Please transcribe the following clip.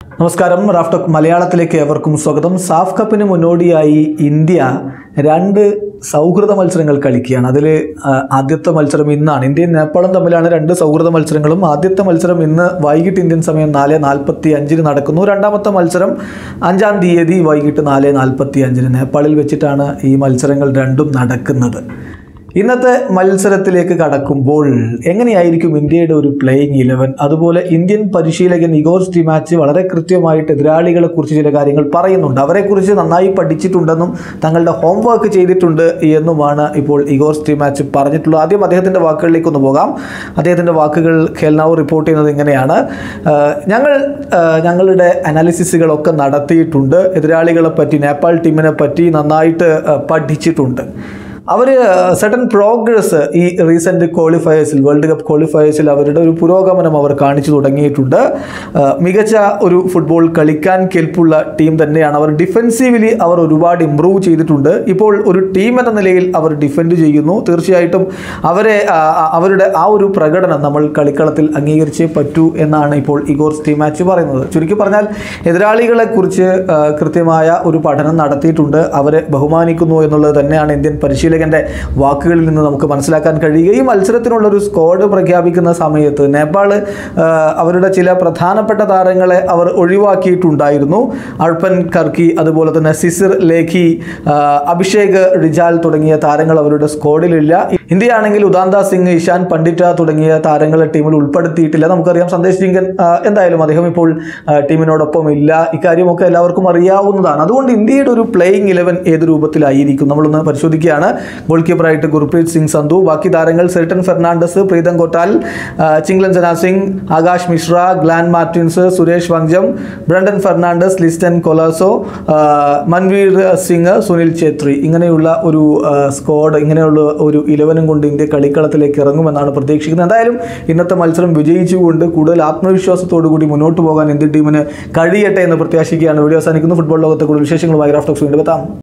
നമസ്കാരം റാഫ്റ്റോക്ക് മലയാളത്തിലേക്ക് ഏവർക്കും സ്വാഗതം സാഫ് കപ്പിന് മുന്നോടിയായി ഇന്ത്യ രണ്ട് സൗഹൃദ മത്സരങ്ങൾ കളിക്കുകയാണ് അതിൽ ആദ്യത്തെ മത്സരം ഇന്നാണ് ഇന്ത്യയും നേപ്പാളും തമ്മിലാണ് രണ്ട് സൗഹൃദ മത്സരങ്ങളും ആദ്യത്തെ മത്സരം ഇന്ന് വൈകിട്ട് ഇന്ത്യൻ സമയം നാല് നാൽപ്പത്തി അഞ്ചിന് നടക്കുന്നു രണ്ടാമത്തെ മത്സരം അഞ്ചാം തീയതി വൈകിട്ട് നാല് നാൽപ്പത്തി അഞ്ചിന് നേപ്പാളിൽ വെച്ചിട്ടാണ് ഈ മത്സരങ്ങൾ രണ്ടും നടക്കുന്നത് ഇന്നത്തെ മത്സരത്തിലേക്ക് കടക്കുമ്പോൾ എങ്ങനെയായിരിക്കും ഇന്ത്യയുടെ ഒരു പ്ലേയിങ് ഇലവൻ അതുപോലെ ഇന്ത്യൻ പരിശീലകൻ ഇഗോർ സ്റ്റിമാച്ച് വളരെ കൃത്യമായിട്ട് എതിരാളികളെ കുറിച്ച് ചില കാര്യങ്ങൾ പറയുന്നുണ്ട് അവരെക്കുറിച്ച് നന്നായി പഠിച്ചിട്ടുണ്ടെന്നും തങ്ങളുടെ ഹോംവർക്ക് ചെയ്തിട്ടുണ്ട് എന്നുമാണ് ഇപ്പോൾ ഇഗോർ സ്റ്റിമാച്ച് പറഞ്ഞിട്ടുള്ളത് ആദ്യം അദ്ദേഹത്തിൻ്റെ വാക്കുകളിലേക്ക് ഒന്ന് പോകാം അദ്ദേഹത്തിൻ്റെ വാക്കുകൾ ഖേൽനാവ് റിപ്പോർട്ട് ചെയ്യുന്നത് ഇങ്ങനെയാണ് ആഹ് ഞങ്ങൾ ആഹ് ഞങ്ങളുടെ അനാലിസിസുകളൊക്കെ നടത്തിയിട്ടുണ്ട് എതിരാളികളെ പറ്റി നേപ്പാൾ ടീമിനെ പറ്റി നന്നായിട്ട് ആഹ് പഠിച്ചിട്ടുണ്ട് അവർ സഡൻ പ്രോഗ്രസ് ഈ റീസെൻറ്റ് ക്വാളിഫയേഴ്സിൽ വേൾഡ് കപ്പ് ക്വാളിഫയേഴ്സിൽ അവരുടെ ഒരു പുരോഗമനം അവർ കാണിച്ചു തുടങ്ങിയിട്ടുണ്ട് ആ, മികച്ച ഒരു ഫുട്ബോൾ കളിക്കാൻ കെൽപ്പുള്ള ടീം തന്നെയാണ് അവർ ഡിഫെൻസീവ്ലി അവർ ഒരുപാട് ഇമ്പ്രൂവ് ചെയ്തിട്ടുണ്ട് ഇപ്പോൾ ഒരു ടീം എന്ന നിലയിൽ അവർ ഡിഫെൻഡ് ചെയ്യുന്നു തീർച്ചയായിട്ടും അവരെ ആ, ആ, അവരുടെ ആ ഒരു പ്രകടനം നമ്മൾ കളിക്കളത്തിൽ അംഗീകരിച്ചേ പറ്റൂ എന്നാണ് ഇപ്പോൾ ഇഗോർ സ്റ്റീമാച്ച് പറയുന്നത് ചുരുക്കി പറഞ്ഞാൽ എതിരാളികളെ കുറിച്ച് ആ, കൃത്യമായ ഒരു പഠനം നടത്തിയിട്ടുണ്ട് അവരെ ബഹുമാനിക്കുന്നു എന്നുള്ളത് തന്നെയാണ് ഇന്ത്യൻ പരിശീലകന്റെ വാക്കുകളിൽ നിന്ന് നമുക്ക് മനസ്സിലാക്കാൻ കഴിയുക ഈ മത്സരത്തിനുള്ള ഒരു സ്ക്വാഡ് പ്രഖ്യാപിക്കുന്ന സമയത്ത് നേപ്പാൾ ആ, അവരുടെ ചില പ്രധാനപ്പെട്ട താരങ്ങളെ അവർ ഒഴിവാക്കിയിട്ടുണ്ടായിരുന്നു അർപ്പൻ കർക്കി അതുപോലെ തന്നെ സിസിർ ലേഖി ആ, അഭിഷേക് റിജാൽ തുടങ്ങിയ താരങ്ങൾ അവരുടെ സ്ക്വാഡിലില്ല ഇന്ത്യയാണെങ്കിൽ ഉദാന്ത സിംഗ് ഇഷാൻ പണ്ഡിറ്റ തുടങ്ങിയ താരങ്ങളെ ടീമിൽ ഉൾപ്പെടുത്തിയിട്ടില്ല നമുക്കറിയാം സന്ദേശ് ജിങ്കൻ ആ, എന്തായാലും അദ്ദേഹം ഇപ്പോൾ ആ, ടീമിനോടൊപ്പം ഇല്ല ഇക്കാര്യമൊക്കെ എല്ലാവർക്കും അറിയാവുന്നതാണ് അതുകൊണ്ട് ഇന്ത്യയുടെ ഒരു പ്ലേയിങ് ഇലവൻ ഏത് രൂപത്തിലായിരിക്കും നമ്മളൊന്ന് പരിശോധിക്കുകയാണ് ഗോൾ കീപ്പറായിട്ട് ഗുർപ്രീത് സിംഗ് സന്ധു ബാക്കി താരങ്ങൾ സെൽട്ടൻ ഫെർണാണ്ടസ് പ്രീതം കൊട്ടാൽ ആ, ചിങ്ലൻ ജന സിംഗ് ആകാശ് മിശ്ര ഗ്ലാൻ മാർട്ടിൻസ് സുരേഷ് വങ്ജം ബ്രണ്ടൻ ഫെർണാണ്ടസ് ലിസ്റ്റൻ കൊലാസോ ആ, മൻവീർ സിംഗ് സുനിൽ ഛേത്രി ഇങ്ങനെയുള്ള ഒരു ആ, സ്ക്വാഡ് ഇങ്ങനെയുള്ള ഒരു ഇലവനും കൊണ്ട് ഇന്ത്യ കളിക്കളത്തിലേക്ക് ഇറങ്ങുമെന്നാണ് പ്രതീക്ഷിക്കുന്നത് എന്തായാലും ഇന്നത്തെ മത്സരം വിജയിച്ചുകൊണ്ട് കൂടുതൽ ആത്മവിശ്വാസത്തോടു കൂടി മുന്നോട്ട് പോകാൻ ഇന്ത്യൻ ടീമിന് കഴിയട്ടെ എന്ന് പ്രത്യാശിക്കുകയാണ് വീഡിയോ അവസാനിക്കുന്നു ഫുട്ബോൾ ലോകത്തെ കൂടുതൽ വിശേഷങ്ങളുമായി ഗ്രാഫ്റ്റോക്സ് വീണ്ടും എത്താം